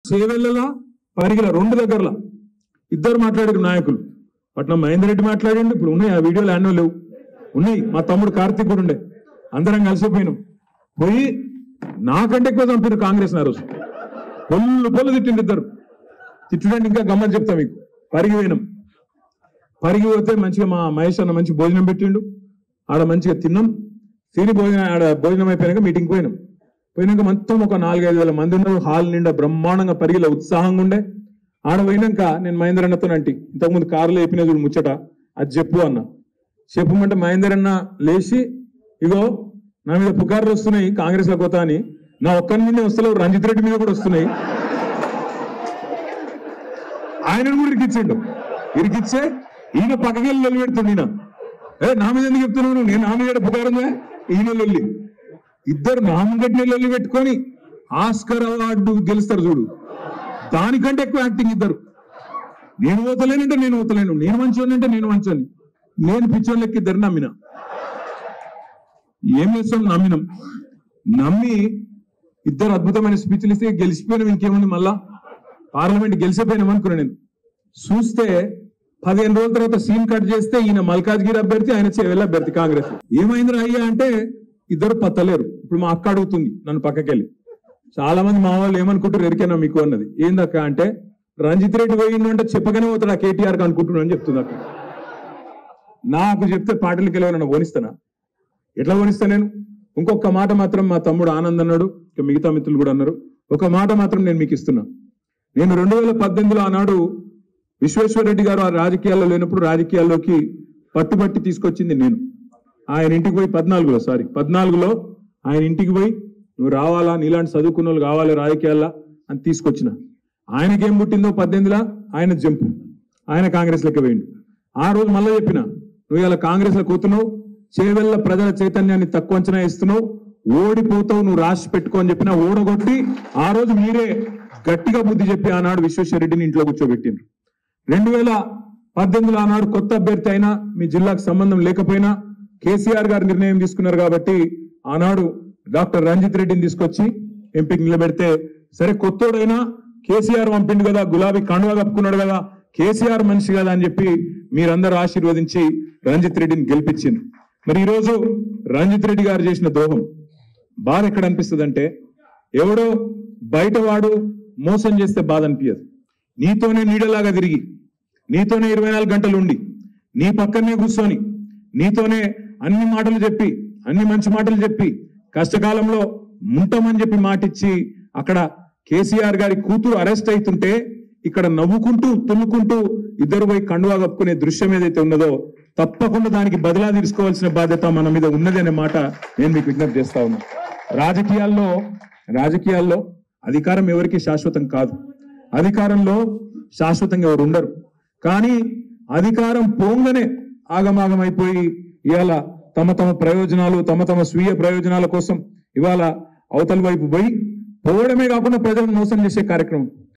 చేవెళ్ళలా పరిగిల రెండు దగ్గరలా ఇద్దరు మాట్లాడారు నాయకులు పట్నం మహేందర్ రెడ్డి మాట్లాడిండు ఇప్పుడు ఉన్నాయి ఆ వీడియోలు అన్నో లేవు ఉన్నాయి మా తమ్ముడు కార్తీక్ కూడా ఉండే అందరం కలిసిపోయినాం పోయి నాకంటే ఎక్కువ చంపారు కాంగ్రెస్ ఆ రోజు పొల్లు పొల్లు తిట్టిండు ఇద్దరు తిట్టడానికి ఇంకా గమ్మని చెప్తా మీకు పరిగి పోయినాం పరిగి పోతే మంచిగా మా మహేష్ అన్న మంచి భోజనం పెట్టిండు ఆడ మంచిగా తిన్నాం తిని భోజనం ఆడ భోజనం అయిపోయాక మీటింగ్ పోయినాం పోయినాక మొత్తం ఒక నాలుగైదు వేల మంది ఉన్నారు హాల్ నిండా బ్రహ్మాండంగా పరిగిలో ఉత్సాహంగా ఉండే ఆడ పోయినాక నేను మహేందర్ అన్నతో అంటి ఇంతకుముందు కారులో చెప్పిన చూడు ముచ్చట అది చెప్పు అన్న చెప్పమంటే మహేందర్ అన్న లేచి ఇగో నా మీద పుకార్లు వస్తున్నాయి కాంగ్రెస్ లో కొత్త అని నా ఒక్కరి మీదే వస్తలేవు రంజిత్ రెడ్డి మీద కూడా వస్తున్నాయి ఆయనను కూడా ఇరికిచ్చిండు ఇరికిచ్చే ఈయన పక్కకి వెళ్ళి లొల్లి పెడుతుండు ఈయన ఏ నా మీద ఎందుకు చెప్తున్నావు నువ్వు? నేను నా మీద పుకారుందా ఈయన లొల్లి ఇద్దరు నామగట్టిన లొల్లి పెట్టుకొని ఆస్కర్ అవార్డు గెలుస్తారు చూడు దానికంటే ఎక్కువ యాక్టింగ్ ఇద్దరు నేను పోతలేనంటే నేను పోతలేను నేను మంచోని అంటే నేను మంచోని నేను పిచ్చోని లెక్క ఇద్దరు నమ్మిన ఏం చేస్తాం నమ్మినాం నమ్మి ఇద్దరు అద్భుతమైన స్పీచ్లు ఇస్తే గెలిచిపోయినాం ఇంకేముంది మళ్ళా పార్లమెంట్ గెలిచిపోయినాం అనుకున్నా నేను చూస్తే పదిహేను రోజుల తర్వాత సీన్ కట్ చేస్తే ఈయన మల్కాజ్గిరి అభ్యర్థి ఆయన చేవెళ్ళ అభ్యర్థి కాంగ్రెస్ ఏమైందిరా అయ్యా అంటే ఇద్దరు పత్తలేరు ఇప్పుడు మా అక్క అడుగుతుంది నన్ను పక్కకెళ్ళి చాలా మంది మా వాళ్ళు ఏమనుకుంటారు ఎరికేనా మీకు అన్నది ఏందక్క అంటే రంజిత్ రెడ్డి పోయిండు అంటే చెప్పగానే పోతాడు ఆ కేటీఆర్ కి అనుకుంటున్నాడు అని చెప్తుంది అక్క నాకు చెప్తే పాటలకి వెళ్ళి ఓనిస్తానా ఎట్లా ఓనిస్తా నేను ఇంకొక మాట మాత్రం మా తమ్ముడు ఆనంద్ అన్నాడు ఇక మిగతా మిత్రులు కూడా అన్నారు ఒక మాట మాత్రం నేను మీకు ఇస్తున్నా నేను రెండు వేల పద్దెనిమిదిలో ఆనాడు విశ్వేశ్వరరెడ్డి గారు ఆ రాజకీయాల్లో లేనప్పుడు రాజకీయాల్లోకి పట్టుబట్టి తీసుకొచ్చింది నేను ఆయన ఇంటికి పోయి పద్నాలుగులో సారీ పద్నాలుగులో ఆయన ఇంటికి పోయి నువ్వు రావాలా నీలాంటి చదువుకున్న వాళ్ళు కావాలి రాజకీయాల్లో అని తీసుకొచ్చిన ఆయనకేం పుట్టిందో పద్దెనిమిదిలా ఆయన జంపు ఆయన కాంగ్రెస్ లెక్క పోయిండు ఆ రోజు మళ్ళీ చెప్పిన నువ్వు ఇలా కాంగ్రెస్ లో కూతున్నావు చేవెళ్ళ ప్రజల చైతన్యాన్ని తక్కువ అంచనా ఇస్తున్నావు ఓడిపోతావు నువ్వు రాసి పెట్టుకో అని చెప్పిన ఓడగొట్టి ఆ రోజు మీరే గట్టిగా బుద్ధి చెప్పి ఆనాడు విశ్వేశ్వరరెడ్డిని ఇంట్లో కూర్చోబెట్టిండ్రు రెండు వేల పద్దెనిమిదిలో ఆనాడు కొత్త అభ్యర్థి అయినా మీ జిల్లాకు సంబంధం లేకపోయినా కేసీఆర్ గారు నిర్ణయం తీసుకున్నారు కాబట్టి ఆనాడు డాక్టర్ రంజిత్ రెడ్డిని తీసుకొచ్చి ఎంపీకి నిలబెడితే సరే కొత్తోడైనా కేసీఆర్ పంపిండు కదా గులాబీ కండువా కప్పుకున్నాడు కదా కేసీఆర్ మనిషి కదా అని చెప్పి మీరందరూ ఆశీర్వదించి రంజిత్ రెడ్డిని గెలిపించింది మరి ఈ రోజు రంజిత్ రెడ్డి గారు చేసిన ద్రోహం బాధ ఎక్కడ అనిపిస్తుంది అంటే ఎవడో బయటవాడు మోసం చేస్తే బాధ అనిపించదు నీతోనే నీడలాగా తిరిగి నీతోనే ఇరవై నాలుగు గంటలు ఉండి నీ పక్కనే కూర్చొని నీతోనే అన్ని మాటలు చెప్పి అన్ని మంచి మాటలు చెప్పి కష్టకాలంలో ముంటామని చెప్పి మాటిచ్చి అక్కడ కేసీఆర్ గారి కూతురు అరెస్ట్ అవుతుంటే ఇక్కడ నవ్వుకుంటూ తుల్లుకుంటూ ఇద్దరు పోయి కండువా కప్పుకునే దృశ్యం ఏదైతే ఉన్నదో తప్పకుండా దానికి బదిలా తీసుకోవాల్సిన బాధ్యత మన మీద ఉన్నది అనే మాట నేను మీకు విజ్ఞప్తి చేస్తా ఉన్నా రాజకీయాల్లో రాజకీయాల్లో అధికారం ఎవరికి శాశ్వతం కాదు అధికారంలో శాశ్వతంగా ఎవరు ఉండరు కానీ అధికారం పోంగనే ఆగమాగమైపోయి ఇవాళ తమ తమ ప్రయోజనాలు తమ తమ స్వీయ ప్రయోజనాల కోసం ఇవాళ అవతల వైపు పోయి పోవడమే కాకుండా ప్రజలను మోసం చేసే కార్యక్రమం